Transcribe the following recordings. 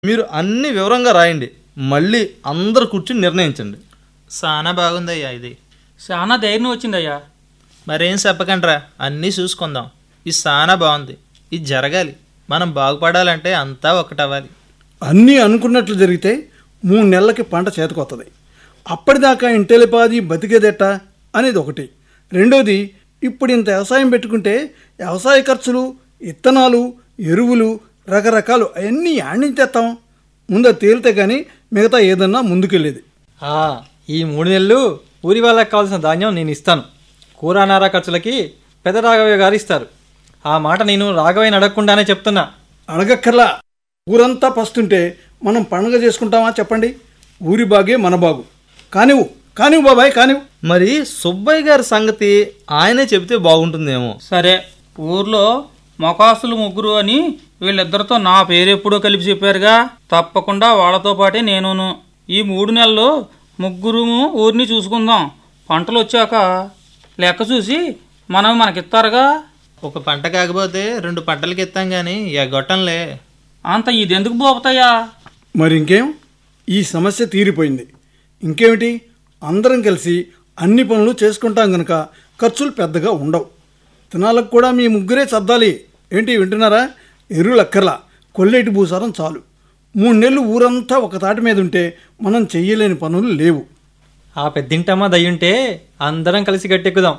మీరు అన్ని వివరంగా రాయండి మళ్ళీ అందరు కూర్చుని నిర్ణయించండి చాలా బాగుందయ్యా ఇది చాలా ధైర్యం వచ్చిందయ్యా మరేం చెప్పకండ్రా అన్నీ చూసుకుందాం ఇది చాలా బాగుంది ఇది జరగాలి మనం బాగుపడాలంటే అంతా ఒకటవ్వాలి అన్నీ అనుకున్నట్లు జరిగితే మూడు నెలలకి పంట చేతికొస్తుంది అప్పటిదాకా ఇంటెలిపాది బతికేదెట్ట అనేది ఒకటి రెండోది ఇప్పుడు ఇంత వ్యవసాయం పెట్టుకుంటే వ్యవసాయ ఖర్చులు ఇత్తనాలు ఎరువులు రకరకాలు అవన్నీ యాడ్నించి తెస్తాం ముందు అది తేలితే కానీ మిగతా ఏదన్నా ముందుకెళ్ళేది ఆ, ఈ మూడు నెలలు ఊరి వాళ్ళకి కావాల్సిన ధాన్యం నేను ఇస్తాను కూరనార ఖర్చులకి పెద్ద రాఘవయ్య గారు ఇస్తారు ఆ మాట నేను రాఘవయ్యని అడగకుండానే చెప్తున్నా అడగక్కర్లా ఊరంతా పస్తుంటే మనం పండుగ చేసుకుంటామా చెప్పండి ఊరి బాగే మన బాగు కానివ్వు కానివ్వు బాబాయ్ కానివ్వు మరి సుబ్బయ్య గారి సంగతి ఆయనే చెబితే బాగుంటుందేమో సరే ఊర్లో మొకాసులు ముగ్గురు అని వీళ్ళిద్దరితో నా పేరు ఎప్పుడో కలిపి చెప్పారుగా తప్పకుండా వాళ్ళతో పాటే నేనును ఈ మూడు నెలలు ముగ్గురు ఊరిని చూసుకుందాం పంటలు వచ్చాక లెక్క చూసి మనం మనకిస్తారుగా ఒక పంట కాకపోతే రెండు పంటలకి ఇస్తాం కానీ ఎగ్గొట్టంలే అంత ఇదెందుకు పోతాయా మరి ఇంకేం ఈ సమస్య తీరిపోయింది ఇంకేమిటి అందరం కలిసి అన్ని పనులు చేసుకుంటాం గనక ఖర్చులు పెద్దగా ఉండవు తినాలకు కూడా మీ ముగ్గురే సర్దాలి ఏంటి వింటున్నారా ఎరువులు అక్కర్లా కొల్లేటి భూసారం చాలు మూడు నెలలు ఊరంతా ఒక తాటి మీద ఉంటే మనం చెయ్యలేని పనులు లేవు ఆ పెద్దింటమ్మ దయ్యుంటే అందరం కలిసి గట్టెక్కుదాం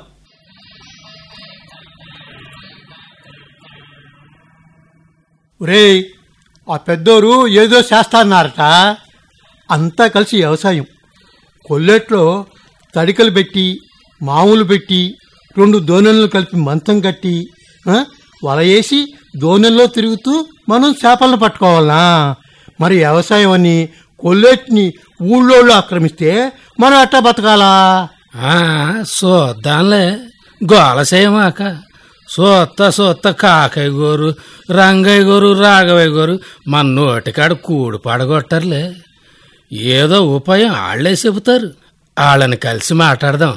ఒరేయ్ ఆ పెద్దోరు ఏదో చేస్తాన్నారట అంతా కలిసి వ్యవసాయం కొల్లెట్లో తడికలు పెట్టి మామూలు పెట్టి రెండు దోణెలను కలిపి మంచం కట్టి ఆ, వల వేసి దోణెల్లో తిరుగుతూ మనం చేపలను పట్టుకోవాలనా మరి వ్యవసాయం అని కొల్లెట్ని ఊళ్ళోళ్ళు ఆక్రమిస్తే మనం ఎట్టా బతకాలా ఆ, చూద్దాంలే గోల చేయమాక సోత్త సోత్త కాకయ్య గోరు రంగయ్య గోరు రాఘవయ్య గోరు మన నోటికాడ కూడు పడగొట్టర్లే ఏదో ఉపాయం ఆళ్లే చెబుతారు వాళ్ళని కలిసి మాట్లాడదాం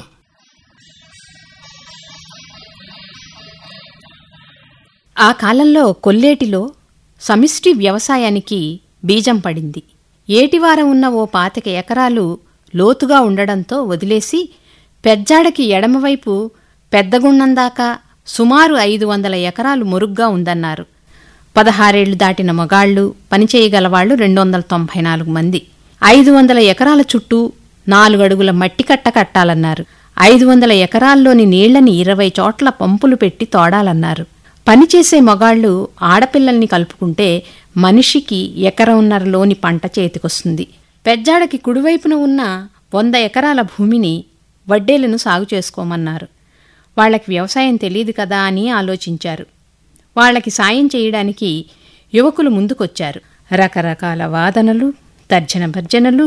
ఆ కాలంలో కొల్లేటిలో సమిష్టి వ్యవసాయానికి బీజం పడింది ఏటివారం ఉన్న ఓ పాతిక ఎకరాలు లోతుగా ఉండడంతో వదిలేసి పెజ్జాడకి ఎడమవైపు పెద్దగుండం దాకా సుమారు ఐదు వందల ఎకరాలు మురుగ్గా ఉందన్నారు పదహారేళ్లు దాటిన మగాళ్లు పనిచేయగలవాళ్లు రెండు వందల తొంభై నాలుగు మంది ఐదు వందల ఎకరాల చుట్టూ నాలుగు అడుగుల మట్టి కట్ట కట్టాలన్నారు ఐదు వందల ఎకరాల్లోని నీళ్లని ఇరవై చోట్ల పంపులు పెట్టి తోడాలన్నారు పనిచేసే మగాళ్లు ఆడపిల్లల్ని కలుపుకుంటే మనిషికి ఎకరంన్నరలోని పంట చేతికొస్తుంది పెజ్జాడకి కుడివైపున ఉన్న వంద ఎకరాల భూమిని వడ్డేలను సాగు చేసుకోమన్నారు వాళ్ళకి వ్యవసాయం తెలియదు కదా అని ఆలోచించారు వాళ్ళకి సాయం చేయడానికి యువకులు ముందుకొచ్చారు రకరకాల వాదనలు తర్జన భర్జనలు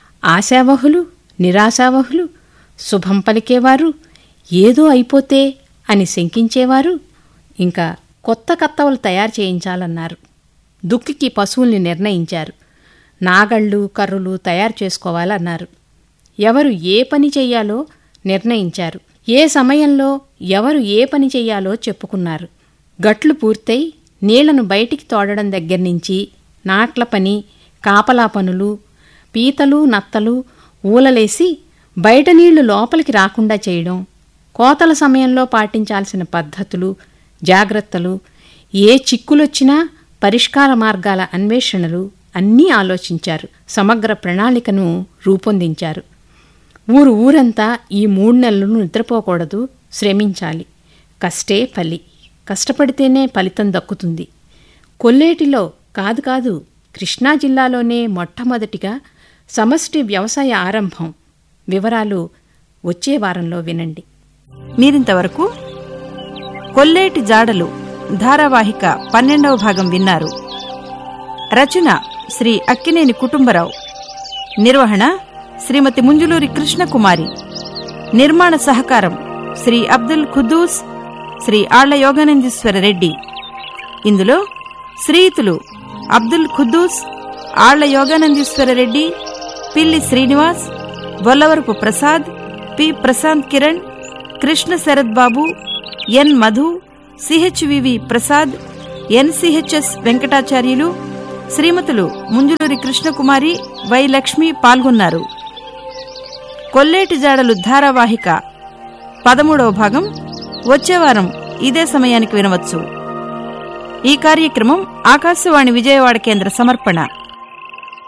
ఆశావహులు నిరాశావహులు శుభం పలికేవారు ఏదో అయిపోతే అని శంకించేవారు ఇంకా కొత్త కత్తవలు తయారు చేయించాలన్నారు దుక్కికి పశువుల్ని నిర్ణయించారు నాగళ్ళు కర్రులు తయారు చేసుకోవాలన్నారు ఎవరు ఏ పని చెయ్యాలో నిర్ణయించారు ఏ సమయంలో ఎవరు ఏ పని చెయ్యాలో చెప్పుకున్నారు గట్లు పూర్తయి నీళ్లను బయటికి తోడడం దగ్గర నుంచి నాట్ల పని కాపలా పనులు పీతలు నత్తలు ఊలలేసి బయట నీళ్లు లోపలికి రాకుండా చేయడం కోతల సమయంలో పాటించాల్సిన పద్ధతులు జాగ్రత్తలు ఏ చిక్కులొచ్చినా పరిష్కార మార్గాల అన్వేషణలు అన్నీ ఆలోచించారు సమగ్ర ప్రణాళికను రూపొందించారు ఊరు ఊరంతా ఈ మూడు నెలలు నిద్రపోకూడదు శ్రమించాలి కష్టే ఫలి కష్టపడితేనే ఫలితం దక్కుతుంది కొల్లేటిలో కాదు కాదు కృష్ణా జిల్లాలోనే మొట్టమొదటిగా సమష్టి వ్యవసాయ ఆరంభం వివరాలు వచ్చే వారంలో వినండి మీరింతవరకు కొల్లేటి జాడలు ధారావాహిక పన్నెండవ భాగం విన్నారు రచన శ్రీ అక్కినేని కుటుంబరావు నిర్వహణ శ్రీమతి ముంజులూరి కృష్ణకుమారి నిర్మాణ సహకారం శ్రీ అబ్దుల్ ఖుద్దూస్ శ్రీ ఆళ్ల యోగానందీశ్వర రెడ్డి ఇందులో శ్రీయుతులు అబ్దుల్ ఖుద్దూస్ ఆళ్ల Yoganandeeswara Reddy Pilli Srinivas Bollavarapu Prasad P Prashanth Kiran Krishna Sarath Babu N Madhu CHVV Prasad NCHS Venkatacharyulu శ్రీమతులు ముంజులూరి కృష్ణకుమారి వై లక్ష్మి పాల్గొన్నారు కొల్లేటి జాడలు ధారావాహిక పదమూడవ భాగం వచ్చే వారం ఇదే సమయానికి వినవచ్చు ఈ కార్యక్రమం ఆకాశవాణి విజయవాడ కేంద్ర సమర్పణ